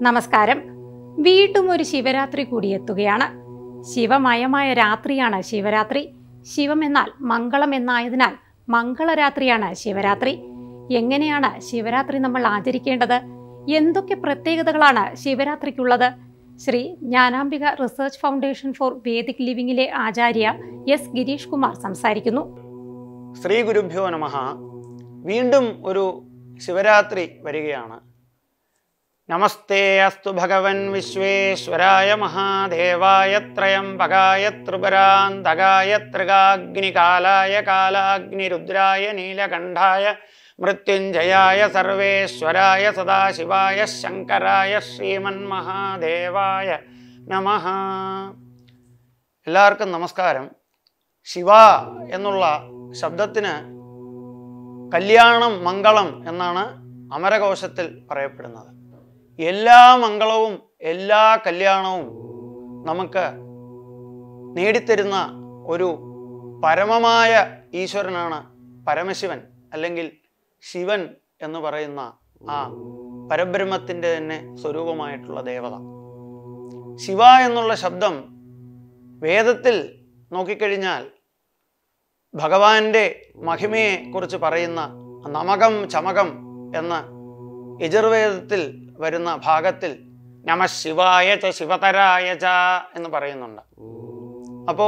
നമസ്കാരം വീണ്ടും ഒരു ശിവരാത്രി കൂടി എത്തുകയാണ് ശിവമയമായ രാത്രിയാണ് ശിവരാത്രി ശിവം എന്നാൽ മംഗളം എന്നായതിനാൽ മംഗളരാത്രിയാണ് ശിവരാത്രി എങ്ങനെയാണ് ശിവരാത്രി നമ്മൾ ആചരിക്കേണ്ടത് എന്തൊക്കെ പ്രത്യേകതകളാണ് ശിവരാത്രിക്കുള്ളത് Shri Jnanambika research foundation for vedic ലിവിംഗിലെ ആചാര്യ എസ് ഗിരീഷ് കുമാർ സംസാരിക്കുന്നു ശ്രീ ഗുരുഭ്യോ നമ വീണ്ടും ഒരു ശിവരാത്രി വരികയാണ് നമസ്തേ അസ്തു ഭഗവൻ വിശ്വേശ്വരായ മഹാദേവായ ത്രയംബകായ ത്രിപുരാന്തകായ ത്രികാഗ്നികാലായ കാലാഗ്നിരുദ്രായ നീലകണ്ഠായ മൃത്യുഞ്ജയായ സർവേശ്വരായ സദാശിവായ ശങ്കരായ ശ്രീമന്മഹാദേവായ നമ എല്ലാവർക്കും നമസ്കാരം ശിവ എന്നുള്ള ശബ്ദത്തിന് കല്യാണം മംഗളം എന്നാണ് അമരകോശത്തിൽ പറയപ്പെടുന്നത് എല്ലാ മംഗളവും എല്ലാ കല്യാണവും നമുക്ക് നേടിത്തരുന്ന ഒരു പരമമായ ഈശ്വരനാണ് പരമശിവൻ അല്ലെങ്കിൽ ശിവൻ എന്ന് പറയുന്ന ആ പരബ്രഹ്മത്തിൻ്റെ തന്നെ സ്വരൂപമായിട്ടുള്ള ദേവത ശിവ എന്നുള്ള ശബ്ദം വേദത്തിൽ നോക്കിക്കഴിഞ്ഞാൽ ഭഗവാന്റെ മഹിമയെ കുറിച്ച് പറയുന്ന നമകം ചമകം എന്ന യജുർവേദത്തിൽ വരുന്ന ഭാഗത്തിൽ നമ ശിവായ ച ശിവതരായ ച എന്ന് പറയുന്നുണ്ട് അപ്പോ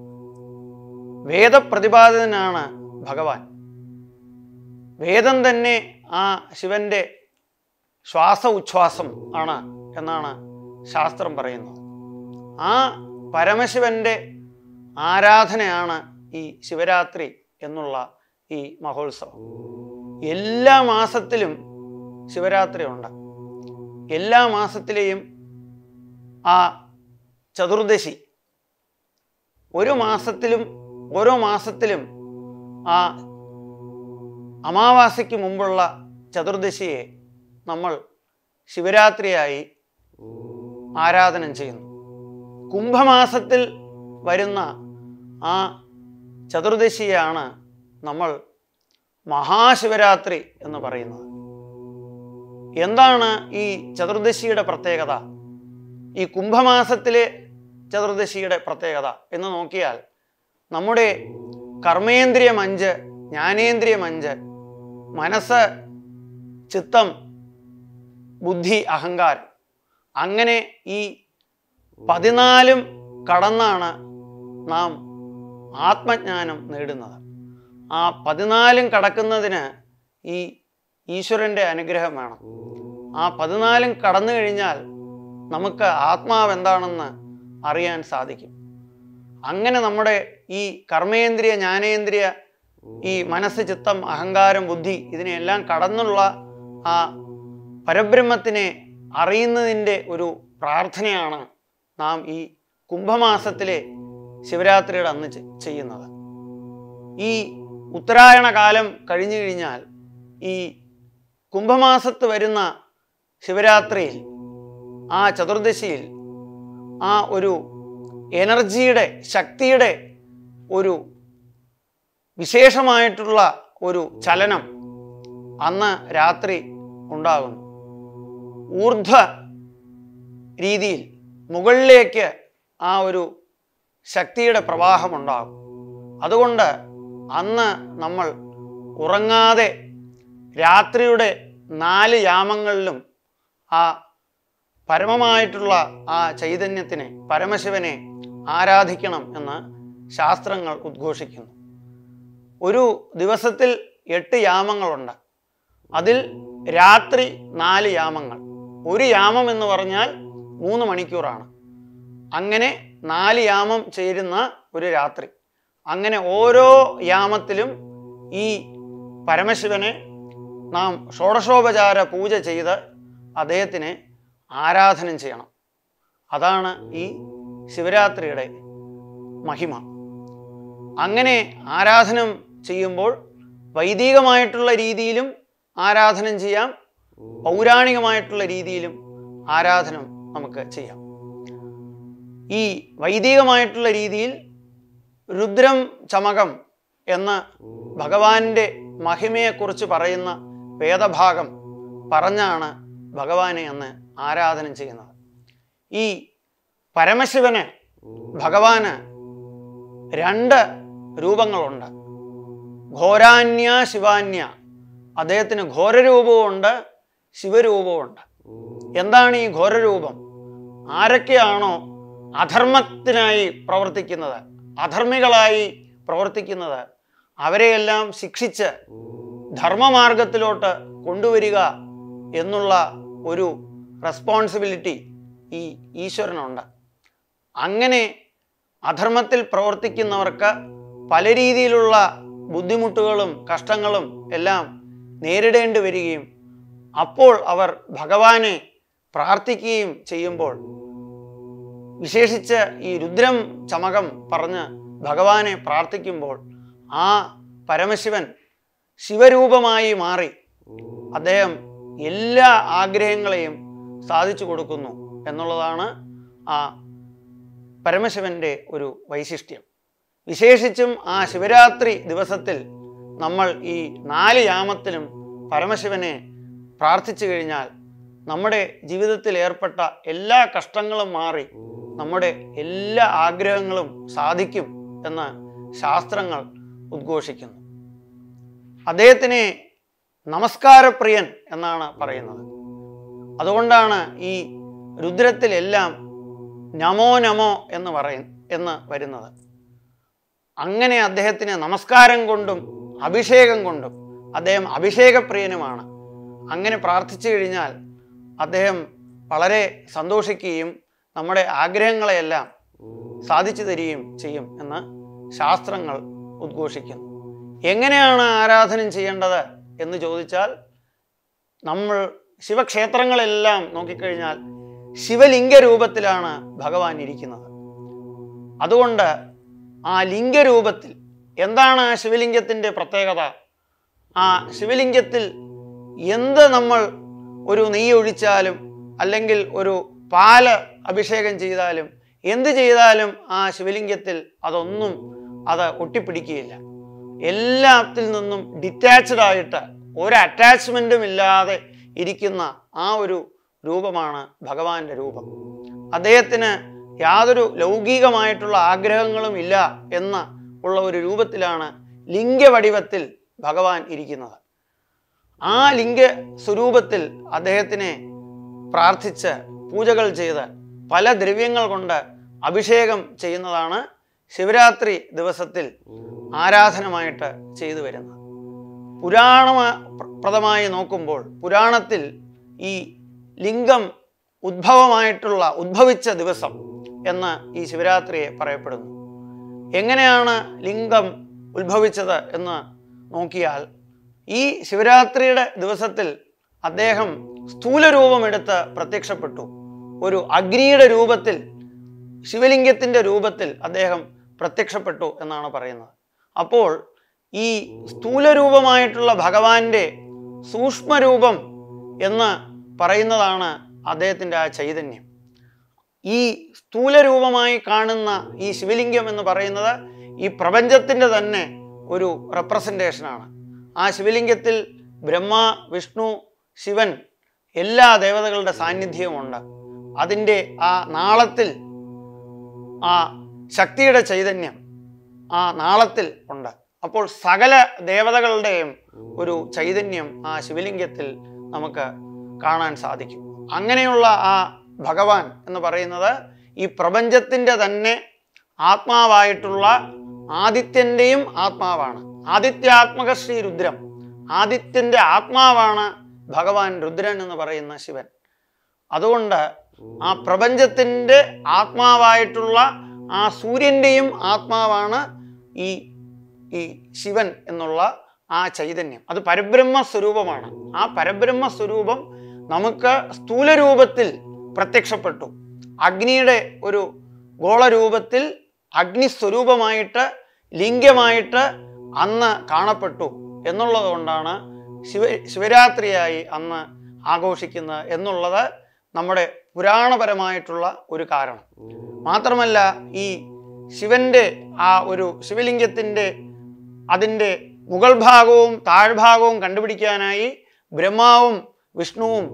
വേദപ്രതിപാദനാണ് ഭഗവാൻ വേദം തന്നെ ആ ശിവന്റെ ശ്വാസ ഉച്ഛ്വാസം ആണ് എന്നാണ് ശാസ്ത്രം പറയുന്നത് ആ പരമശിവന്റെ ആരാധനയാണ് ഈ ശിവരാത്രി എന്നുള്ള ഈ മഹോത്സവം എല്ലാ മാസത്തിലും ശിവരാത്രി ഉണ്ട് എല്ലാ മാസത്തിലെയും ആ ചതുർദശി ഒരു മാസത്തിലും ഓരോ മാസത്തിലും ആ അമാവാസിക്ക് മുമ്പുള്ള ചതുർദശിയെ നമ്മൾ ശിവരാത്രിയായി ആരാധനം ചെയ്യുന്നു കുംഭമാസത്തിൽ വരുന്ന ആ ചതുർദശിയാണ് നമ്മൾ മഹാശിവരാത്രി എന്ന് പറയുന്നത് എന്താണ് ഈ ചതുർദശിയുടെ പ്രത്യേകത ഈ കുംഭമാസത്തിലെ ചതുർദശിയുടെ പ്രത്യേകത എന്ന് നോക്കിയാൽ നമ്മുടെ കർമ്മേന്ദ്രിയം അഞ്ച് ജ്ഞാനേന്ദ്രിയം അഞ്ച് മനസ്സ് ചിത്തം ബുദ്ധി അഹങ്കാരം അങ്ങനെ ഈ പതിനാലും കടന്നാണ് നാം ആത്മജ്ഞാനം നേടുന്നത് ആ പതിനാലും കടക്കുന്നതിന് ഈ ഈശ്വരൻ്റെ അനുഗ്രഹം വേണം ആ പതിനാലും കടന്നു കഴിഞ്ഞാൽ നമുക്ക് ആത്മാവ് എന്താണെന്ന് അറിയാൻ സാധിക്കും അങ്ങനെ നമ്മുടെ ഈ കർമ്മേന്ദ്രിയ ജ്ഞാനേന്ദ്രിയ ഈ മനസ്സ് ചിത്തം അഹങ്കാരം ബുദ്ധി ഇതിനെല്ലാം കടന്നുള്ള ആ പരബ്രഹ്മത്തിനെ അറിയുന്നതിൻ്റെ ഒരു പ്രാർത്ഥനയാണ് നാം ഈ കുംഭമാസത്തിലെ ശിവരാത്രിയുടെ അന്ന് ചെ- ചെയ്യുന്നത് ഈ ഉത്തരായണ കാലം കഴിഞ്ഞു കഴിഞ്ഞാൽ ഈ കുംഭമാസത്ത് വരുന്ന ശിവരാത്രിയിൽ ആ ചതുർദശിയിൽ ആ ഒരു എനർജിയുടെ ശക്തിയുടെ ഒരു വിശേഷമായിട്ടുള്ള ഒരു ചലനം അന്ന് രാത്രി ഉണ്ടാകുന്നു ഊർധ്വ രീതിയിൽ മുകളിലേക്ക് ആ ഒരു ശക്തിയുടെ പ്രവാഹമുണ്ടാകും അതുകൊണ്ട് അന്ന് നമ്മൾ ഉറങ്ങാതെ രാത്രിയുടെ നാല് യാമങ്ങളിലും ആ പരമമായിട്ടുള്ള ആ ചൈതന്യത്തിനെ പരമശിവനെ ആരാധിക്കണം എന്ന് ശാസ്ത്രങ്ങൾ ഉദ്ഘോഷിക്കുന്നു ഒരു ദിവസത്തിൽ എട്ട് യാമങ്ങളുണ്ട് അതിൽ രാത്രി നാല് യാമങ്ങൾ ഒരു യാമം എന്ന് പറഞ്ഞാൽ മൂന്ന് മണിക്കൂറാണ് അങ്ങനെ നാല് യാമം ചേരുന്ന ഒരു രാത്രി അങ്ങനെ ഓരോ യാമത്തിലും ഈ പരമശിവനെ നാം ഷോഡശോപചാര പൂജ ചെയ്ത് അദ്ദേഹത്തിനെ ആരാധനം ചെയ്യണം അതാണ് ഈ ശിവരാത്രിയുടെ മഹിമ അങ്ങനെ ആരാധനം ചെയ്യുമ്പോൾ വൈദികമായിട്ടുള്ള രീതിയിലും ആരാധനം ചെയ്യാം പൗരാണികമായിട്ടുള്ള രീതിയിലും ആരാധനം നമുക്ക് ചെയ്യാം ഈ വൈദികമായിട്ടുള്ള രീതിയിൽ രുദ്രം ചമകം എന്ന ഭഗവാന്റെ മഹിമയെക്കുറിച്ച് പറയുന്ന വേദഭാഗം പറഞ്ഞാണ് ഭഗവാനെ അന്ന് ആരാധന ചെയ്യുന്നത് ഈ പരമശിവന് ഭഗവാന് രണ്ട് രൂപങ്ങളുണ്ട് ഘോരാന്യ ശിവാന്യ അദ്ദേഹത്തിന് ഘോരരൂപവുമുണ്ട് ശിവരൂപവുമുണ്ട് എന്താണ് ഈ ഘോരരൂപം ആരൊക്കെയാണോ അധർമ്മത്തിനായി പ്രവർത്തിക്കുന്നത് അധർമ്മികളായി പ്രവർത്തിക്കുന്നത് അവരെയെല്ലാം ശിക്ഷിച്ച് ധർമ്മമാർഗത്തിലോട്ട് കൊണ്ടുവരിക എന്നുള്ള ഒരു റെസ്പോൺസിബിലിറ്റി ഈ ഈശ്വരനുണ്ട് അങ്ങനെ അധർമ്മത്തിൽ പ്രവർത്തിക്കുന്നവർക്ക് പല രീതിയിലുള്ള ബുദ്ധിമുട്ടുകളും കഷ്ടങ്ങളും എല്ലാം നേരിടേണ്ടി വരികയും അപ്പോൾ അവർ ഭഗവാനെ പ്രാർത്ഥിക്കുകയും ചെയ്യുമ്പോൾ വിശേഷിച്ച് ഈ രുദ്രം ചമകം പറഞ്ഞ് ഭഗവാനെ പ്രാർത്ഥിക്കുമ്പോൾ ആ പരമശിവൻ ശിവരൂപമായി മാറി അദ്ദേഹം എല്ലാ ആഗ്രഹങ്ങളെയും സാധിച്ചു കൊടുക്കുന്നു എന്നുള്ളതാണ് ആ പരമശിവന്റെ ഒരു വൈശിഷ്ട്യം വിശേഷിച്ചും ആ ശിവരാത്രി ദിവസത്തിൽ നമ്മൾ ഈ നാല് യാമത്തിലും പരമശിവനെ പ്രാർത്ഥിച്ചു കഴിഞ്ഞാൽ നമ്മുടെ ജീവിതത്തിൽ ഏർപ്പെട്ട എല്ലാ കഷ്ടങ്ങളും മാറി നമ്മുടെ എല്ലാ ആഗ്രഹങ്ങളും സാധിക്കും എന്ന് ശാസ്ത്രങ്ങൾ ഉദ്ഘോഷിക്കുന്നു അദ്ദേഹത്തിനെ നമസ്കാരപ്രിയൻ എന്നാണ് പറയുന്നത് അതുകൊണ്ടാണ് ഈ രുദ്രത്തിലെല്ലാം നമോ നമോ എന്ന് പറയും എന്ന് വരുന്നത് അങ്ങനെ അദ്ദേഹത്തിന് നമസ്കാരം കൊണ്ടും അഭിഷേകം കൊണ്ടും അദ്ദേഹം അഭിഷേകപ്രിയനുമാണ് അങ്ങനെ പ്രാർത്ഥിച്ചു കഴിഞ്ഞാൽ അദ്ദേഹം വളരെ സന്തോഷിക്കുകയും നമ്മുടെ ആഗ്രഹങ്ങളെയെല്ലാം സാധിച്ചു തരികയും ചെയ്യും എന്ന് ശാസ്ത്രങ്ങൾ ഉദ്ഘോഷിക്കുന്നു എങ്ങനെയാണ് ആരാധന ചെയ്യേണ്ടത് എന്ന് ചോദിച്ചാൽ നമ്മൾ ശിവക്ഷേത്രങ്ങളെല്ലാം നോക്കിക്കഴിഞ്ഞാൽ ശിവലിംഗ രൂപത്തിലാണ് ഭഗവാൻ ഇരിക്കുന്നത് അതുകൊണ്ട് ആ ലിംഗരൂപത്തിൽ എന്താണ് ആ ശിവലിംഗത്തിൻ്റെ പ്രത്യേകത ആ ശിവലിംഗത്തിൽ എന്ത് നമ്മൾ ഒരു നെയ്യ് ഒഴിച്ചാലും അല്ലെങ്കിൽ ഒരു പാല് അഭിഷേകം ചെയ്താലും എന്ത് ചെയ്താലും ആ ശിവലിംഗത്തിൽ അതൊന്നും അത് ഒട്ടിപ്പിടിക്കുകയില്ല എല്ലാത്തിൽ നിന്നും ഡിറ്റാച്ച്ഡ് ആയിട്ട് ഒരു അറ്റാച്ച്മെൻറ്റും ഇല്ലാതെ ഇരിക്കുന്ന ആ ഒരു രൂപമാണ് ഭഗവാന്റെ രൂപം അദ്ദേഹത്തിന് യാതൊരു ലൗകികമായിട്ടുള്ള ആഗ്രഹങ്ങളും ഇല്ല എന്ന ഉള്ള ഒരു രൂപത്തിലാണ് ലിംഗവടിവത്തിൽ ഭഗവാൻ ഇരിക്കുന്നത് ആ ലിംഗ സ്വരൂപത്തിൽ അദ്ദേഹത്തിനെ പ്രാർത്ഥിച്ച് പൂജകൾ ചെയ്ത് പല ദ്രവ്യങ്ങൾ കൊണ്ട് അഭിഷേകം ചെയ്യുന്നതാണ് ശിവരാത്രി ദിവസത്തിൽ ആരാധനമായിട്ട് ചെയ്തു വരുന്നത് പുരാണപ്രദമായി നോക്കുമ്പോൾ പുരാണത്തിൽ ഈ ലിംഗം ഉദ്ഭവമായിട്ടുള്ള ഉദ്ഭവിച്ച ദിവസം എന്ന് ഈ ശിവരാത്രിയെ പറയപ്പെടുന്നു എങ്ങനെയാണ് ലിംഗം ഉത്ഭവിച്ചത് എന്ന് നോക്കിയാൽ ഈ ശിവരാത്രിയുടെ ദിവസത്തിൽ അദ്ദേഹം സ്ഥൂല രൂപമെടുത്ത് പ്രത്യക്ഷപ്പെട്ടു ഒരു അഗ്നിയുടെ രൂപത്തിൽ ശിവലിംഗത്തിൻ്റെ രൂപത്തിൽ അദ്ദേഹം പ്രത്യക്ഷപ്പെട്ടു എന്നാണ് പറയുന്നത് അപ്പോൾ ഈ സ്ഥൂലരൂപമായിട്ടുള്ള ഭഗവാന്റെ സൂക്ഷ്മരൂപം എന്ന് പറയുന്നതാണ് അദ്ദേഹത്തിൻ്റെ ആ ചൈതന്യം ഈ സ്ഥൂലരൂപമായി കാണുന്ന ഈ ശിവലിംഗം എന്ന് പറയുന്നത് ഈ പ്രപഞ്ചത്തിൻ്റെ തന്നെ ഒരു റെപ്രസെൻറ്റേഷനാണ് ആ ശിവലിംഗത്തിൽ ബ്രഹ്മ വിഷ്ണു ശിവൻ എല്ലാ ദേവതകളുടെ സാന്നിധ്യവുമുണ്ട് അതിൻ്റെ ആ നാളത്തിൽ ആ ശക്തിയുടെ ചൈതന്യം ആ നാളത്തിൽ ഉണ്ട് അപ്പോൾ സകല ദേവതകളുടെയും ഒരു ചൈതന്യം ആ ശിവലിംഗത്തിൽ നമുക്ക് കാണാൻ സാധിക്കും അങ്ങനെയുള്ള ആ ഭഗവാൻ എന്ന് പറയുന്നത് ഈ പ്രപഞ്ചത്തിൻ്റെ തന്നെ ആത്മാവായിട്ടുള്ള ആദിത്യൻ്റെയും ആത്മാവാണ് ആദിത്യാത്മക ശ്രീ രുദ്രം ആദിത്യൻ്റെ ആത്മാവാണ് ഭഗവാൻ രുദ്രൻ എന്ന് പറയുന്ന ശിവൻ അതുകൊണ്ട് ആ പ്രപഞ്ചത്തിൻ്റെ ആത്മാവായിട്ടുള്ള ആ സൂര്യൻ്റെയും ആത്മാവാണ് ഈ ഈ ശിവൻ എന്നുള്ള ആ ചൈതന്യം അത് പരബ്രഹ്മ സ്വരൂപമാണ് ആ പരബ്രഹ്മ സ്വരൂപം നമുക്ക് സ്ഥൂലരൂപത്തിൽ പ്രത്യക്ഷപ്പെട്ടു അഗ്നിയുടെ ഒരു ഗോളരൂപത്തിൽ അഗ്നിസ്വരൂപമായിട്ട് ലിംഗമായിട്ട് അന്ന് കാണപ്പെട്ടു എന്നുള്ളത് കൊണ്ടാണ് ശിവ ശിവരാത്രിയായി അന്ന് ആഘോഷിക്കുന്നത് എന്നുള്ളത് നമ്മുടെ പുരാണപരമായിട്ടുള്ള ഒരു കാരണം മാത്രമല്ല ഈ ശിവന്റെ ആ ഒരു ശിവലിംഗത്തിൻ്റെ അതിൻ്റെ മുകൾ ഭാഗവും താഴ്ഭാഗവും കണ്ടുപിടിക്കാനായി ബ്രഹ്മാവും വിഷ്ണുവും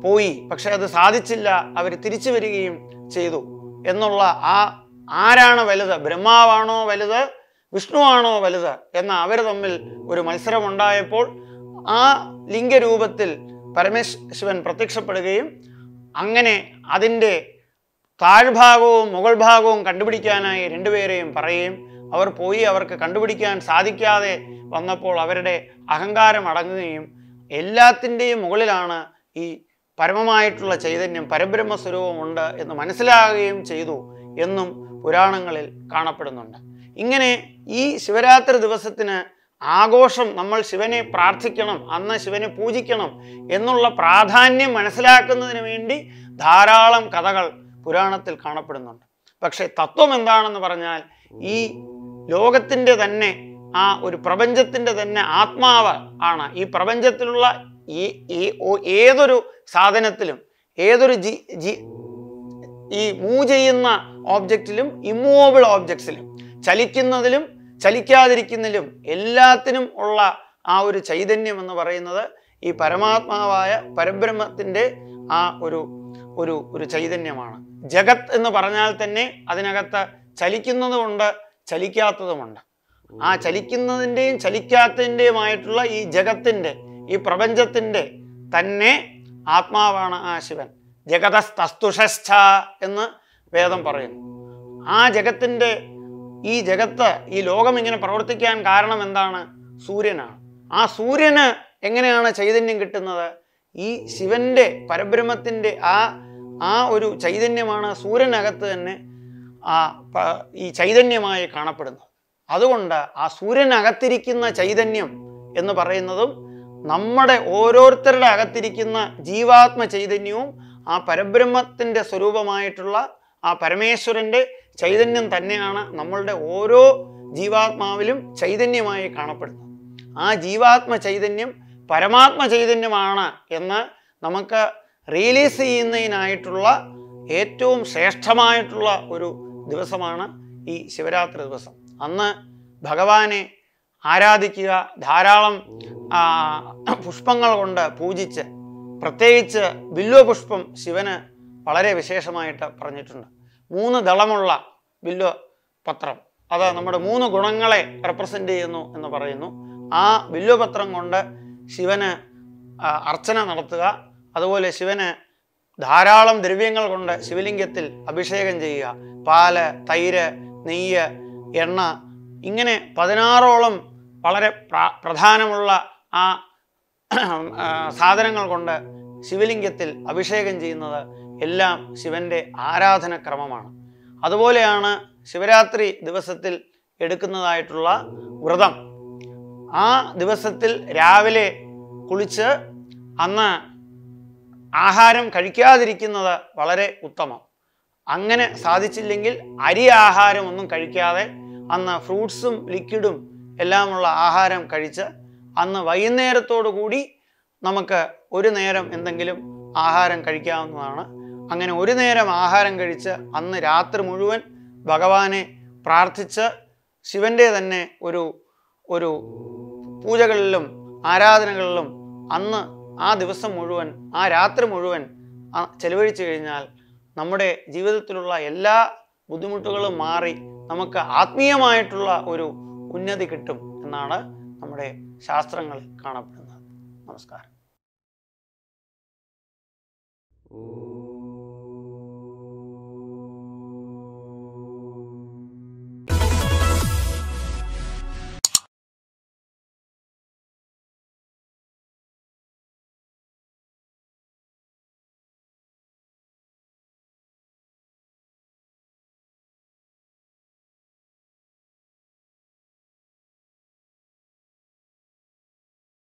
പോയി പക്ഷെ അത് സാധിച്ചില്ല അവർ തിരിച്ചു വരികയും ചെയ്തു എന്നുള്ള ആ ആരാണ് വലുത് ബ്രഹ്മാവാണോ വലുത് വിഷ്ണുവാണോ വലുത് എന്ന അവർ തമ്മിൽ ഒരു മത്സരമുണ്ടായപ്പോൾ ആ ലിംഗരൂപത്തിൽ പരമേശ്വരൻ പ്രത്യക്ഷപ്പെടുകയും അങ്ങനെ അതിൻ്റെ താഴ്ഭാഗവും മുകൾ ഭാഗവും കണ്ടുപിടിക്കാനായി രണ്ടുപേരെയും പറയുകയും അവർ പോയി അവർക്ക് കണ്ടുപിടിക്കാൻ സാധിക്കാതെ വന്നപ്പോൾ അവരുടെ അഹങ്കാരം അടങ്ങുകയും എല്ലാത്തിൻ്റെയും മുകളിലാണ് ഈ പരമമായിട്ടുള്ള ചൈതന്യം പരബ്രഹ്മ സ്വരൂപമുണ്ട് എന്ന് മനസ്സിലാകുകയും ചെയ്തു എന്നും പുരാണങ്ങളിൽ കാണപ്പെടുന്നുണ്ട് ഇങ്ങനെ ഈ ശിവരാത്രി ദിവസത്തിന് ആഘോഷം നമ്മൾ ശിവനെ പ്രാർത്ഥിക്കണം അന്ന് ശിവനെ പൂജിക്കണം എന്നുള്ള പ്രാധാന്യം മനസ്സിലാക്കുന്നതിന് വേണ്ടി ധാരാളം കഥകൾ പുരാണത്തിൽ കാണപ്പെടുന്നുണ്ട് പക്ഷേ തത്വം എന്താണെന്ന് പറഞ്ഞാൽ ഈ ലോകത്തിൻ്റെ തന്നെ ആ ഒരു പ്രപഞ്ചത്തിൻ്റെ തന്നെ ആത്മാവ് ആണ് ഈ പ്രപഞ്ചത്തിലുള്ള ഈ ഈ ഓ- ഏതൊരു സാധനത്തിലും ഏതൊരു ജി ജി ഈ മൂവ് ചെയ്യുന്ന ഓബ്ജക്റ്റിലും ഇമ്മൂവബിൾ ഓബ്ജക്ട്സിലും ചലിക്കുന്നതിലും ചലിക്കാതിരിക്കുന്നതിലും എല്ലാത്തിനും ഉള്ള ആ ഒരു ചൈതന്യം എന്ന് പറയുന്നത് ഈ പരമാത്മാവായ പരബ്രഹ്മത്തിൻ്റെ ആ ഒരു ഒരു ഒരു ചൈതന്യമാണ് ജഗത്ത് എന്ന് പറഞ്ഞാൽ തന്നെ അതിനകത്ത് ചലിക്കുന്നതുമുണ്ട് ചലിക്കാത്തതുമുണ്ട് ആ ചലിക്കുന്നതിൻ്റെയും ചലിക്കാത്തതിൻ്റെയുമായിട്ടുള്ള ഈ ജഗത്തിൻ്റെ ഈ പ്രപഞ്ചത്തിൻ്റെ തന്നെ ആത്മാവാണ് ആ ശിവൻ ജഗതസ്തുഷശ്ച എന്ന് വേദം പറയുന്നു ആ ജഗത്തിൻ്റെ ഈ ജഗത്ത് ഈ ലോകം ഇങ്ങനെ പ്രവർത്തിക്കാൻ കാരണം എന്താണ് സൂര്യനാണ് ആ സൂര്യന് എങ്ങനെയാണ് ചൈതന്യം കിട്ടുന്നത് ഈ ശിവന്റെ പരബ്രഹ്മത്തിൻ്റെ ആ ആ ഒരു ചൈതന്യമാണ് സൂര്യനകത്ത് തന്നെ ആ പ- ഈ ചൈതന്യമായി കാണപ്പെടുന്നത് അതുകൊണ്ട് ആ സൂര്യനകത്തിരിക്കുന്ന ചൈതന്യം എന്ന് പറയുന്നതും നമ്മുടെ ഓരോരുത്തരുടെ അകത്തിരിക്കുന്ന ജീവാത്മ ചൈതന്യവും ആ പരബ്രഹ്മത്തിൻ്റെ സ്വരൂപമായിട്ടുള്ള ആ പരമേശ്വരൻ്റെ ചൈതന്യം തന്നെയാണ് നമ്മളുടെ ഓരോ ജീവാത്മാവിലും ചൈതന്യമായി കാണപ്പെടുന്നത് ആ ജീവാത്മ ചൈതന്യം പരമാത്മ ചൈതന്യമാണ് എന്ന് നമുക്ക് റിയലൈസ് ചെയ്യുന്നതിനായിട്ടുള്ള ഏറ്റവും ശ്രേഷ്ഠമായിട്ടുള്ള ഒരു ദിവസമാണ് ഈ ശിവരാത്രി ദിവസം അന്ന് ഭഗവാനെ ആരാധിക്കുക ധാരാളം ആ, പുഷ്പങ്ങൾ കൊണ്ട് പൂജിച്ച് പ്രത്യേകിച്ച് ബില്വപുഷ്പം ശിവന് വളരെ വിശേഷമായിട്ട് പറഞ്ഞിട്ടുണ്ട് മൂന്ന് ദളമുള്ള ബില്വ പത്രം അത് നമ്മുടെ മൂന്ന് ഗുണങ്ങളെ റെപ്രസെൻ്റ് ചെയ്യുന്നു എന്ന് പറയുന്നു ആ ബില്വപത്രം കൊണ്ട് ശിവന് ആ, അർച്ചന നടത്തുക അതുപോലെ ശിവന് ധാരാളം ദ്രവ്യങ്ങൾ കൊണ്ട് ശിവലിംഗത്തിൽ അഭിഷേകം ചെയ്യുക പാല് തൈര് നെയ്യ് എണ്ണ ഇങ്ങനെ പതിനാറോളം വളരെ പ്ര- പ്രധാനമുള്ള ആ ആ, സാധനങ്ങൾ കൊണ്ട് ശിവലിംഗത്തിൽ അഭിഷേകം ചെയ്യുന്നത് എല്ലാം ശിവന്റെ ആരാധനക്രമമാണ് അതുപോലെയാണ് ശിവരാത്രി ദിവസത്തിൽ എടുക്കുന്നതായിട്ടുള്ള വ്രതം ആ ദിവസത്തിൽ രാവിലെ കുളിച്ച് അന്ന് ആഹാരം കഴിക്കാതിരിക്കുന്നത് വളരെ ഉത്തമം അങ്ങനെ സാധിച്ചില്ലെങ്കിൽ അരി ആഹാരം ഒന്നും കഴിക്കാതെ അന്ന് ഫ്രൂട്ട്സും ലിക്വിഡും എല്ലാമുള്ള ആഹാരം കഴിച്ച് അന്ന് വൈകുന്നേരത്തോടു കൂടി നമുക്ക് ഒരു നേരം എന്തെങ്കിലും ആഹാരം കഴിക്കാവുന്നതാണ് അങ്ങനെ ഒരു നേരം ആഹാരം കഴിച്ച് അന്ന് രാത്രി മുഴുവൻ ഭഗവാനെ പ്രാർത്ഥിച്ച് ശിവന്റെ തന്നെ ഒരു ഒരു പൂജകളിലും ആരാധനകളിലും അന്ന് ആ ദിവസം മുഴുവൻ ആ രാത്രി മുഴുവൻ ആ ചെലവഴിച്ചു കഴിഞ്ഞാൽ നമ്മുടെ ജീവിതത്തിലുള്ള എല്ലാ ബുദ്ധിമുട്ടുകളും മാറി നമുക്ക് ആത്മീയമായിട്ടുള്ള ഒരു ഉന്നതി കിട്ടും എന്നാണ് നമ്മുടെ ശാസ്ത്രങ്ങളിൽ കാണപ്പെടുന്നത് നമസ്കാരം ഓ